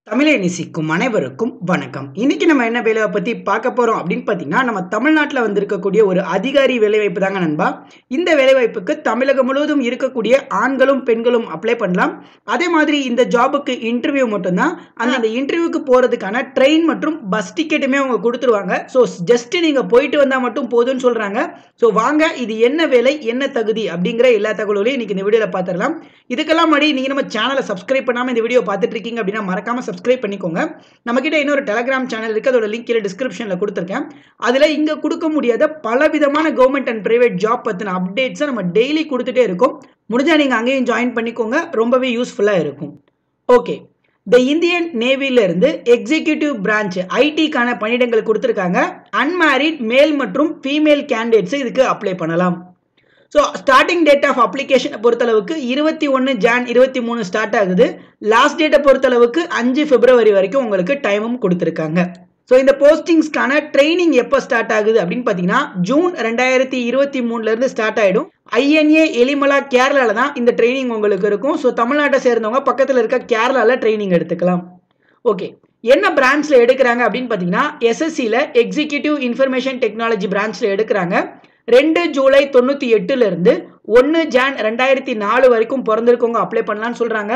தமிழை நேசிக்கும் அனைவருக்கும் வணக்கம் இன்னைக்கு நம்ம என்ன வேலையை பற்றி பார்க்க போகிறோம் அப்படின்னு பார்த்தீங்கன்னா நம்ம தமிழ்நாட்டில் வந்திருக்கக்கூடிய ஒரு அதிகாரி வேலைவாய்ப்பு தாங்க நண்பா இந்த வேலைவாய்ப்புக்கு தமிழகம் முழுவதும் இருக்கக்கூடிய ஆண்களும் பெண்களும் அப்ளை பண்ணலாம் அதே மாதிரி இந்த ஜாபுக்கு இன்டர்வியூ மட்டும்தான் அந்த அந்த இன்டர்வியூக்கு போகிறதுக்கான ட்ரெயின் மற்றும் பஸ் டிக்கெட்டுமே அவங்க கொடுத்துருவாங்க ஸோ ஜஸ்ட் நீங்கள் போயிட்டு வந்தால் மட்டும் போதும்னு சொல்கிறாங்க ஸோ வாங்க இது என்ன வேலை என்ன தகுதி அப்படிங்கிற எல்லா தகவலையும் இன்னைக்கு இந்த வீடியோவில் பார்த்துடலாம் இதுக்கெல்லாம் முன்னாடி நீங்கள் நம்ம சேனலை சப்ஸ்கிரைப் பண்ணாமல் இந்த வீடியோ பார்த்துட்டு இருக்கீங்க அப்படின்னா மறக்காம சப்ஸ்கிரைப் பண்ணிக்கோங்க நம்மக்கிட்ட இன்னொரு டெலகிராம் சேனல் இருக்குது அதோட லிங்க் கீழே டிஸ்கிரிப்ஷனில் கொடுத்துருக்கேன் அதில் இங்கே கொடுக்க முடியாத பலவிதமான கவர்மெண்ட் அண்ட் பிரைவேட் ஜாப் பற்றின அப்டேட்ஸை நம்ம டெய்லி கொடுத்துட்டே இருக்கோம் முடிஞ்சால் நீங்கள் அங்கேயும் ஜாயின் பண்ணிக்கோங்க ரொம்பவே யூஸ்ஃபுல்லாக இருக்கும் ஓகே த இந்தியன் நேவியிலிருந்து எக்ஸிக்யூட்டிவ் பிரான்ச் ஐடிக்கான பணியிடங்கள் கொடுத்துருக்காங்க அன்மேரிட் மேல் மற்றும் ஃபீமேல் கேண்டிடேட்ஸ் இதுக்கு அப்ளை பண்ணலாம் ஸோ ஸ்டார்டிங் டேட் ஆஃப் அப்ளிகேஷனை பொறுத்தளவுக்கு இருபத்தி ஒன்று ஜான் இருபத்தி மூணு ஸ்டார்ட் ஆகுது லாஸ்ட் டேட்டை பொறுத்தளவுக்கு அஞ்சு பிப்ரவரி வரைக்கும் உங்களுக்கு டைமும் கொடுத்துருக்காங்க ஸோ இந்த போஸ்டிங்ஸ்க்கான ட்ரைனிங் எப்போ ஸ்டார்ட் ஆகுது அப்படின்னு பார்த்தீங்கன்னா ஜூன் ரெண்டாயிரத்தி இருபத்தி மூணுலேருந்து ஸ்டார்ட் ஆகிடும் ஐஎன்ஏ எலிமலா கேரளாவில் தான் இந்த ட்ரைனிங் உங்களுக்கு இருக்கும் ஸோ தமிழ்நாட்டை சேர்ந்தவங்க பக்கத்தில் இருக்க கேரளாவில் ட்ரைனிங் எடுத்துக்கலாம் ஓகே என்ன பிரான்ச்சில் எடுக்கிறாங்க அப்படின்னு பார்த்தீங்கன்னா எஸ்எஸ்சியில் எக்ஸிக்யூட்டிவ் இன்ஃபர்மேஷன் டெக்னாலஜி பிரான்ச்சில் எடுக்கிறாங்க ரெண்டு ஜூலை தொண்ணூற்றி எட்டுலேருந்து ஒன்று ஜான் ரெண்டாயிரத்தி நாலு வரைக்கும் பிறந்திருக்கவங்க அப்ளை பண்ணலான்னு சொல்கிறாங்க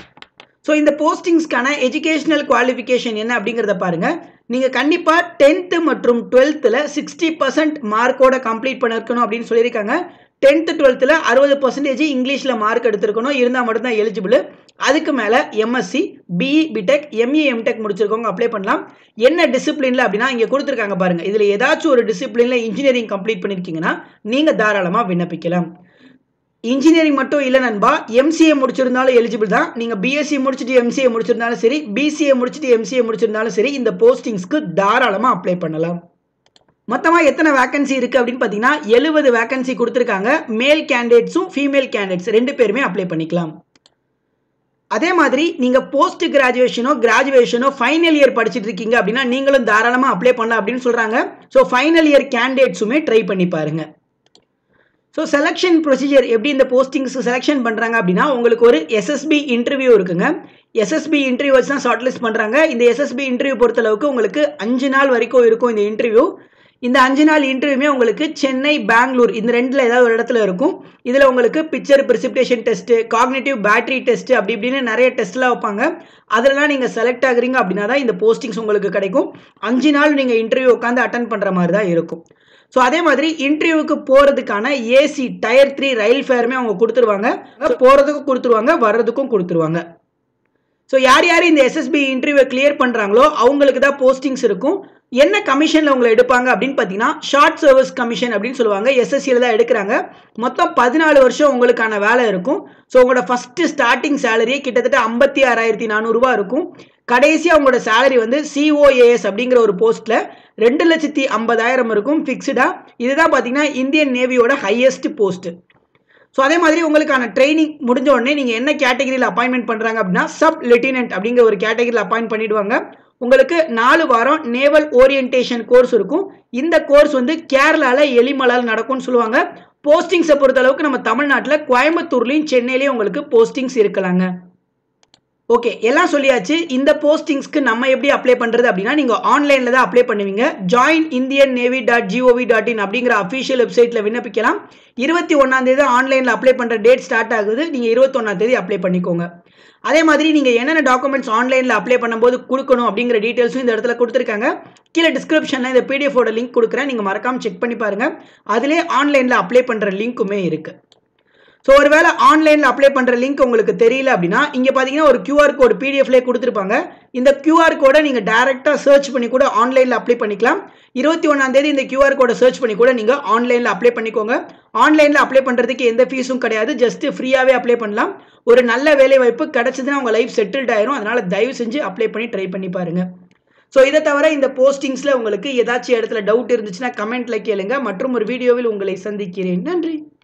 ஸோ இந்த போஸ்டிங்ஸ்க்கான எஜுகேஷனல் குவாலிஃபிகேஷன் என்ன அப்படிங்கிறத பாருங்கள் நீங்கள் கண்டிப்பாக டென்த்து மற்றும் டுவெல்த்தில் சிக்ஸ்டி பர்சன்ட் மார்க்கோட கம்ப்ளீட் பண்ணிருக்கணும் அப்படின்னு சொல்லியிருக்காங்க டென்த்து டுவெல்த்தில் அறுபது பர்சன்டேஜ் இங்கிலீஷில் மார்க் எடுத்திருக்கணும் இருந்தால் மட்டும்தான் எலிஜிபிள் அதுக்கு மேலே MSc BE BTech ME MTech முடிச்சிருக்கவங்க அப்ளை பண்ணலாம் என்ன டிசிப்ளினில் அப்படின்னா இங்கே கொடுத்துருக்காங்க பாருங்கள் இதில் ஏதாச்சும் ஒரு டிசிப்ளினில் இன்ஜினியரிங் கம்ப்ளீட் பண்ணியிருக்கீங்கன்னா நீங்கள் தாராளமாக விண்ணப்பிக்கலாம் இன்ஜினியரிங் மட்டும் இல்லை நண்பா எம்சிஏ முடிச்சிருந்தாலும் எலிஜிபிள் தான் நீங்கள் பிஎஸ்சி முடிச்சுட்டு எம்சிஏ முடிச்சிருந்தாலும் சரி பிசிஏ முடிச்சுட்டு எம்சிஏ முடிச்சிருந்தாலும் சரி இந்த போஸ்டிங்ஸ்க்கு தாராளமாக அப்ளை பண்ணலாம் மொத்தமாக எத்தனை வேகன்சி இருக்குது அப்படின்னு பார்த்தீங்கன்னா எழுபது வேகன்சி கொடுத்துருக்காங்க மேல் கேண்டிடேட்ஸும் ஃபீமேல் கேண்டிடேட்ஸ் ரெண்டு பேருமே அப்ளை பண்ணிக்கலாம் அதே மாதிரி நீங்கள் போஸ்ட் கிராஜுவேஷனோ கிராஜுவேஷனோ ஃபைனல் இயர் படிச்சுட்டு இருக்கீங்க அப்படின்னா நீங்களும் தாராளமாக அப்ளை பண்ணலாம் அப்படின்னு சொல்கிறாங்க ஸோ ஃபைனல் இயர் கேண்டிடேட்ஸுமே ட்ரை பண்ணி பாருங்க ஸோ செலெக்ஷன் ப்ரொசீஜர் எப்படி இந்த போஸ்டிங்ஸ் செலெக்ஷன் பண்ணுறாங்க அப்படின்னா உங்களுக்கு ஒரு எஸ்எஸ்பி இன்டர்வியூ இருக்குங்க எஸ்எஸ்பி இன்டர்வியூ வச்சு தான் ஷார்ட் லிஸ்ட் பண்ணுறாங்க இந்த எஸ்எஸ்பி இன்டர்வியூ பொறுத்தளவுக்கு உங்களுக்கு அஞ்சு நாள் வரைக்கும் இருக்கும் இந்த இன்டர்வியூ இந்த அஞ்சு நாள் இன்டர்வியூமே உங்களுக்கு சென்னை பெங்களூர் இந்த ரெண்டில் ஏதாவது ஒரு இடத்துல இருக்கும் இதில் உங்களுக்கு picture perception test cognitive battery test அப்படி இப்படின்னு நிறைய டெஸ்ட்லாம் வைப்பாங்க அதிலலாம் நீங்கள் செலக்ட் ஆகுறீங்க அப்படின்னா தான் இந்த போஸ்டிங்ஸ் உங்களுக்கு கிடைக்கும் அஞ்சு நாள் நீங்கள் இன்டர்வியூ உட்காந்து அட்டன் பண்ணுற மாதிரி தான் இருக்கும் ஸோ அதே மாதிரி இன்டர்வியூக்கு போகிறதுக்கான ஏசி டயர் த்ரீ ரயில் ஃபேருமே அவங்க கொடுத்துருவாங்க போகிறதுக்கும் கொடுத்துருவாங்க வர்றதுக்கும் கொடுத்துருவாங்க ஸோ யார் யார் இந்த எஸ்எஸ்பி இன்டர்வியூவை கிளியர் பண்ணுறாங்களோ அவங்களுக்கு தான் போஸ்டிங்ஸ் இருக்கும் என்ன கமிஷனில் உங்களை எடுப்பாங்க அப்படின்னு பார்த்தீங்கன்னா ஷார்ட் சர்வீஸ் கமிஷன் அப்படின்னு சொல்லுவாங்க எஸ்எஸ்சியில் தான் எடுக்கிறாங்க மொத்தம் பதினாலு வருஷம் உங்களுக்கான வேலை இருக்கும் ஸோ உங்களோட ஃபஸ்ட்டு ஸ்டார்டிங் சேலரியே கிட்டத்தட்ட ஐம்பத்தி ஆறாயிரத்தி நானூறுரூவா இருக்கும் கடைசியாக உங்களோட சேலரி வந்து சிஓஏஎஸ் அப்படிங்கிற ஒரு போஸ்ட்டில் ரெண்டு லட்சத்தி ஐம்பதாயிரம் இருக்கும் ஃபிக்ஸ்டாக இதுதான் பார்த்தீங்கன்னா இந்தியன் நேவியோட ஹையஸ்ட் போஸ்ட்டு ஸோ அதே மாதிரி உங்களுக்கான ட்ரைனிங் முடிஞ்ச உடனே நீங்கள் என்ன கேட்டகரியில் அப்பாயின்மெண்ட் பண்ணுறாங்க அப்படின்னா சப் லெப்டினன்ட் அப்படிங்கிற ஒரு கேட்டகரியில் அப்பாயின்ட் பண்ணிடுவாங்க உங்களுக்கு நாலு வாரம் நேவல் ஓரியன்டேஷன் கோர்ஸ் இருக்கும் இந்த கோர்ஸ் வந்து கேரளாவில் எலிமலால் நடக்கும்னு சொல்லுவாங்க போஸ்டிங்ஸை பொறுத்தளவுக்கு நம்ம தமிழ்நாட்டில் கோயம்புத்தூர்லேயும் சென்னையிலையும் உங்களுக்கு போஸ்டிங்ஸ் இருக்கலாங்க ஓகே எல்லாம் சொல்லியாச்சு இந்த போஸ்டிங்ஸ்க்கு நம்ம எப்படி அப்ளை பண்ணுறது அப்படின்னா நீங்கள் ஆன்லைனில் தான் அப்ளை பண்ணுவீங்க join Indian navy dot gov dot in அப்படிங்கிற அஃபிஷியல் வெப்சைட்டில் விண்ணப்பிக்கலாம் இருபத்தி ஒன்றாந்தேதி ஆன்லைனில் அப்ளை பண்ணுற டேட் ஸ்டார்ட் ஆகுது நீங்கள் இருபத்தொன்னாந்தேதி அப்ளை பண்ணிக்கோங்க அதே மாதிரி நீங்கள் என்னென்ன டாக்குமெண்ட்ஸ் ஆன்லைனில் அப்ளை பண்ணும்போது கொடுக்கணும் அப்படிங்கிற டீட்டெயில்ஸும் இந்த இடத்துல கொடுத்துருக்காங்க கீழே டிஸ்கிரிப்ஷனில் இந்த பிடிஎஃபோட லிங்க் கொடுக்குறேன் நீங்கள் மறக்காமல் செக் பண்ணி பாருங்கள் அதிலே ஆன்லைனில் அப்ளை பண்ணுற லிங்க்குமே இருக்குது ஸோ ஒருவேளை ஆன்லைனில் அப்ளை பண்ணுற லிங்க் உங்களுக்கு தெரியல அப்படின்னா இங்கே பார்த்தீங்கன்னா ஒரு கியூஆர் கோடு பிடிஎஃப்லேயே கொடுத்துருப்பாங்க இந்த கியூஆர் கோடை நீங்கள் டேரெக்டாக சர்ச் பண்ணி கூட ஆன்லைனில் அப்ளை பண்ணிக்கலாம் இருபத்தி ஒன்றாந்தேதி இந்த கியூஆர் கோடை சர்ச் பண்ணி கூட நீங்கள் ஆன்லைனில் அப்ளை பண்ணிக்கோங்க ஆன்லைனில் அப்ளை பண்ணுறதுக்கு எந்த ஃபீஸும் கிடையாது ஜஸ்ட் ஃப்ரீயாகவே அப்ளை பண்ணலாம் ஒரு நல்ல வேலை வாய்ப்பு கிடச்சதுன்னா உங்கள் லைஃப் செட்டில்ட் ஆயிரும் அதனால் தயவு செஞ்சு அப்ளை பண்ணி ட்ரை பண்ணி பாருங்கள் ஸோ இதை தவிர இந்த போஸ்டிங்ஸில் உங்களுக்கு ஏதாச்சும் இடத்துல டவுட் இருந்துச்சுன்னா கமெண்ட்டில் கேளுங்க மற்றும் ஒரு வீடியோவில் உங்களை சந்திக்கிறேன் நன்றி